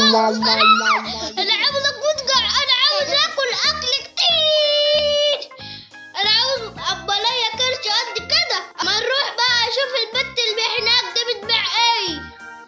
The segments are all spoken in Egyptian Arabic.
انا عاوز اقطع انا عاوز اكل اكل كتير انا عاوز ابقى ليا كرش قد كده اما نروح بقى اشوف البت اللي هناك دي بتبيع ايه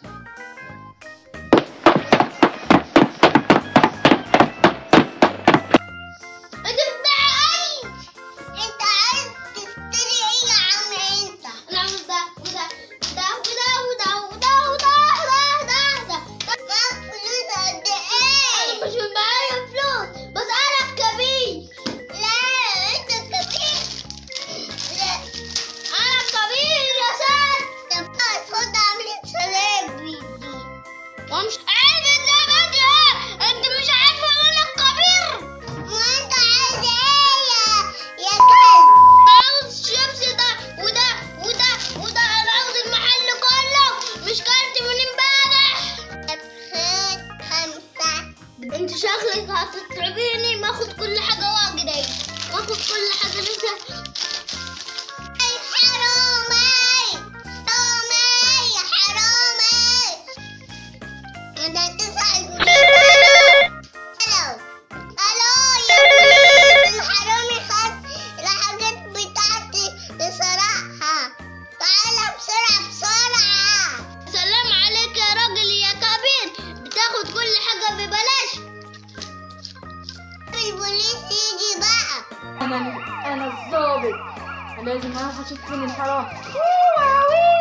بتبيع ايه انت عايز تشتري ايه يا عم انت انا عاوز ده وده ده وده وده وده وده ده ده ده معاك فلوس قد انا ايه مش معايا فلوس بس انا كبير لا انت كبير لا انا كبير يا سات طب خد خد اعمل سلامي دي ومش عارف ازاي بدي انت مش عارفه ان انا كبير ما انت عايز ايه يا يا كلب عاوز شيبسي ده وده وده وده انا عاوز المحل كله مش كلت من امبارح طب خد خمسة انت شكلك هتتعبيني ما اخد كل حاجه واجري ما اخد كل حاجه لسه اي حرامي حرامي يا حرامي انا تسعة الو الو يا بوليس الحرامي خد الحاجات بتاعتي بسرعها تعالى بسرعة بسرعة سلام عليك يا راجل يا كبير بتاخد كل حاجه ببلاش البوليس يجي بقى انا انا الظابط أنا لازم اروح اشوف فين الحرام